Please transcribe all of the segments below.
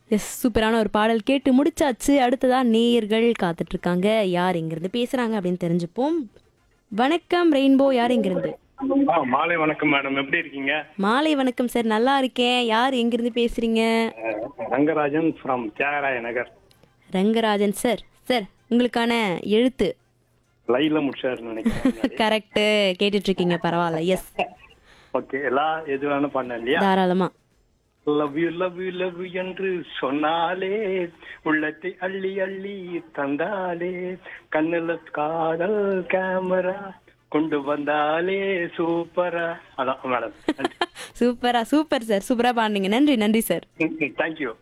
S சூப்பரான ஒரு பாடல் கேட்டு முடிச்சாச்சு அடுத்ததா நேயர்கள் காத்துட்டு இருக்காங்க யார் எங்கிருந்து பேசுறாங்க அப்படின்னு தெரிஞ்சுப்போம் வணக்கம் ரெயின்போ யார் எங்கிருந்து ஆ, மாலை வணக்கம் மேடம் எப்படி இருக்கீங்க மாலை வணக்கம் சார் நல்லா இருக்கேன் யார் எங்கிருந்து பேசுறீங்க அஹ், Rangarajan from Thyagaraya Nagar Rangarajan sir sir உங்களுக்கான எழுத்து லைவ்ல முடிச்சாருன்னு நினைக்கிறேன் கரெக்ட் கேட்டுட்டு இருக்கீங்க பரவாயில்ல எஸ் ஓகே எல்லாம் எது வேணும் பண்ண இல்லையா தாராளமா love you love you love you என்று சொன்னாலே உள்ளத்தை அள்ளி அள்ளி தந்தாலே கண்ணுல காதல் கேமரா கொண்டு வந்தாலே சூப்பரா அதான் மேடம் சூப்பரா சூப்பர் சார் சூப்பரா பாடுனீங்க நன்றி நன்றி சார் தேங்க்யூ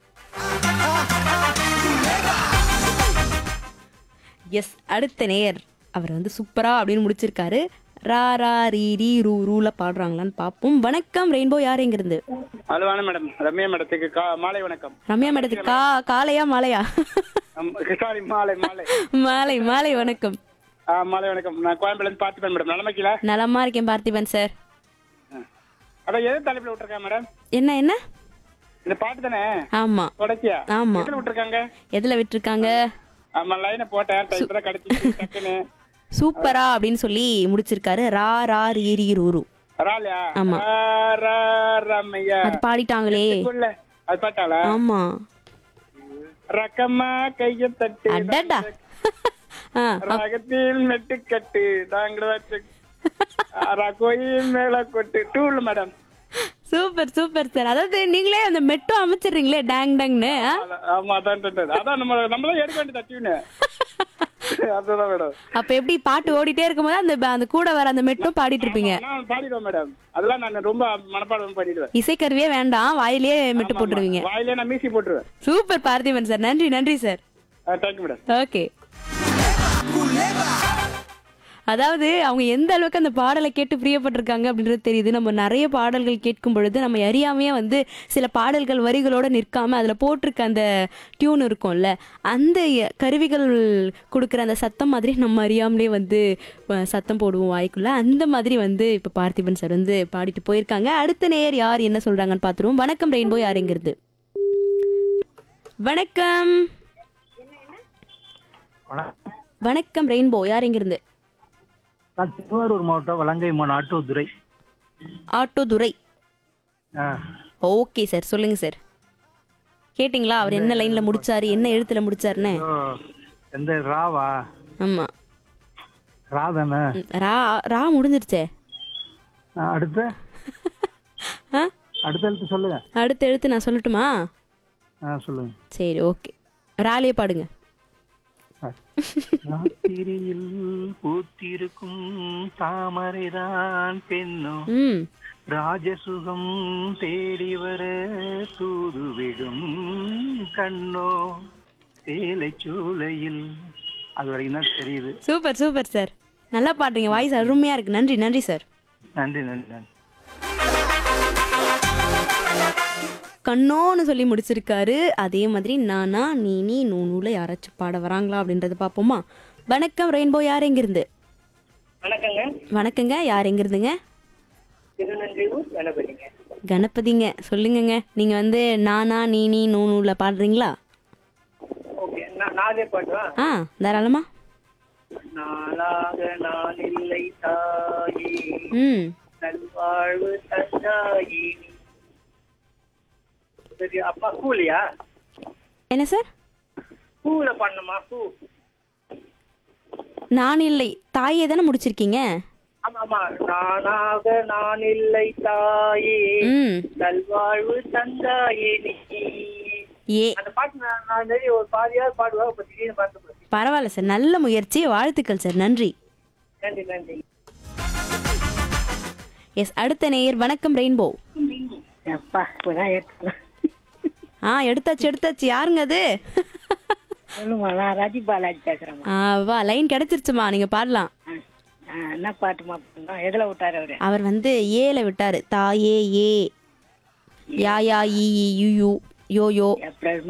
எஸ் அடுத்த நேயர் அவர் வந்து சூப்பரா அப்படின்னு முடிச்சிருக்காரு ரா ரா ரீ ரீ ரூ ரூல பாடுறாங்களான்னு பார்ப்போம் வணக்கம் ரெயின்போ யார் எங்கிருந்து ஹலோ வணக்கம் மேடம் ரம்யா மேடத்துக்கு கா மாலை வணக்கம் ரம்யா மேடத்துக்கு கா காலையா மாலையா சாரி மாலை மாலை மாலை மாலை வணக்கம் ஆ மாலை வணக்கம் நான் கோயம்புலேருந்து பார்த்துப்பேன் மேடம் நலமைக்கல நலமா இருக்கேன் பார்த்திபன் சார் அதான் எது தலைப்பில் விட்டுருக்கேன் மேடம் என்ன என்ன இந்த பாட்டு தானே ஆமா தொடக்கியா ஆமா எதில் விட்டுருக்காங்க எதுல விட்டுருக்காங்க ஆமா லைனை போட்டேன் டைப் தான் கிடைச்சிச்சு டக்குன்னு சூப்பரா அப்படின்னு சொல்லி முடிச்சிருக்காரு ரா ரா ரீ ரீ ரூ ரூ ராலியா ஆமா. ரம்மையா அது பாடிட்டாங்களே சொல்ல அது பாட்டாளா ஆமா ரக்கம்மா கைய தட்டு அடடா ஆ ரகத்தில் மெட்டுக்கட்டு நாங்கள் கோயில் மேல கொட்டு டூல் மேடம் சூப்பர் சூப்பர் சார் அதாவது நீங்களே அந்த மெட்டும் அமைச்சிடுறீங்களே டேங் டங்னு ஆ? ஆமா அதான் அதான். அதான் நம்ம நம்ம தான் எடுக்க வேண்டியது டியூனு அதுதான் மேடம் அப்ப எப்படி பாட்டு ஓடிட்டே இருக்கும்போது அந்த அந்த கூட வர அந்த மெட்டும் பாடிட்டு இருப்பீங்க நான் பாடிடுவேன் மேடம் அதெல்லாம் நான் ரொம்ப மனப்பாடம் பண்ணிடுவேன் இசைக்கருவியே வேண்டாம் வாயிலேயே மெட்டு போட்டுருவீங்க வாயிலே நான் மீசி போட்டுருவேன் சூப்பர் பார்த்திபன் சார் நன்றி நன்றி சார் தேங்க்யூ மேடம் ஓகே அதாவது அவங்க எந்த அளவுக்கு அந்த பாடலை கேட்டு பிரியப்பட்டிருக்காங்க அப்படின்றது தெரியுது நம்ம நிறைய பாடல்கள் கேட்கும் பொழுது நம்ம அறியாமையே வந்து சில பாடல்கள் வரிகளோட நிற்காம அதில் போட்டிருக்க அந்த டியூன் இருக்கும்ல அந்த கருவிகள் கொடுக்குற அந்த சத்தம் மாதிரி நம்ம அறியாமலே வந்து அஹ், சத்தம் போடுவோம் வாய்க்குள்ள அந்த மாதிரி வந்து இப்போ பார்த்திபன் சார் வந்து பாடிட்டு போயிருக்காங்க அடுத்த நேயர் யார் என்ன சொல்றாங்கன்னு பார்த்துருவோம் வணக்கம் ரெயின்போ யாருங்கிறது வணக்கம் வணக்கம் ரெயின்போ யார் இங்கிருந்து நான் திருவாரூர் மாவட்டம் வலங்கை மான் ஆட்டோதுறை ஆட்டோ துரை ஆ, ஓகே சார் சொல்லுங்க சார் கேட்டிங்களா அவர் என்ன லைன்ல முடிச்சாரு என்ன எழுத்துல முடிச்சாருன்னு ஓ, எந்த ராவா ஆமா ரா தானே ம், ரா ரா முடிஞ்சிருச்சே ஆ, அடுத்த ஆ அடுத்த எழுத்து சொல்லுங்க அடுத்த எழுத்து நான் சொல்லட்டுமா ஆ சொல்லுங்க சரி ஓகே ராலியே பாடுங்க ஆ. ராத்திரியில் பூத்திருக்கும் தாமரைதான் பெண்ணோ ம் ராஜசுகம் தேடி வர தூதுவிடும் கண்ணோ சேலை சூளையில் அது வரைக்கும் தான் தெரியுது சூப்பர் சூப்பர் சார் நல்லா பாடுறீங்க வாய்ஸ் அருமையா இருக்கு நன்றி நன்றி சார் நன்றி நன்றி நன்றி கண்ணோன்னு சொல்லி முடிச்சிருக்காரு அதே மாதிரி நானா நீ நீ நூனூல யாராச்சும் பாட வராங்களா அப்படின்றத பார்ப்போமா வணக்கம் ரெயின்போ யார் எங்கிருந்து வணக்கங்க வணக்கங்க யார் எங்கிருந்துங்க திருநன்றியூர் கணபதிங்க கணபதிங்க சொல்லுங்கங்க நீங்க வந்து நானா நீ நீ நூனூல பாடுறீங்களா ஓகே நான் நாளே பாட்டுவா ஆ தாராளமா நாளாக நான் இல்லை தாயே ம் நல்வாழ்வு தந்தாயே சரி அப்பா கூலியா என்ன சார் பூல பண்ணுமா பூ நான் இல்லை தாயே தானே முடிச்சிருக்கீங்க ஆமா ஆமா நானாக நான் இல்லை தாயே ம் நல்வாழ்வு தந்தாயே நீ ஏ அந்த பாட்டு நான் நான் நிறைய ஒரு பாதியாவது பாடுவா இப்ப திடீர்னு பார்த்து போச்சு. பரவாயில்ல சார் நல்ல முயற்சி வாழ்த்துக்கள் சார் நன்றி நன்றி நன்றி எஸ் அடுத்த நேயர் வணக்கம் ரெயின்போ அப்பா இப்பதான் எடுத்துக்கலாம் ஆ எடுத்தாச்சு எடுத்தாச்சு யாருங்க அது சொல்லுமா நான் ரஜி பாலாஜி பேசுறேம்மா ஆ வா லைன் கிடைச்சிருச்சுமா நீங்க பாடலாம் ஆ, ஆ, என்ன பாட்டுமா பண்ணோம் எதுல விட்டாரு அவரு அவர் வந்து ஏல விட்டாரு தாயே ஏ யா யா ஈ ஈ, யூ யூ யோ யோ ஏப்ரல்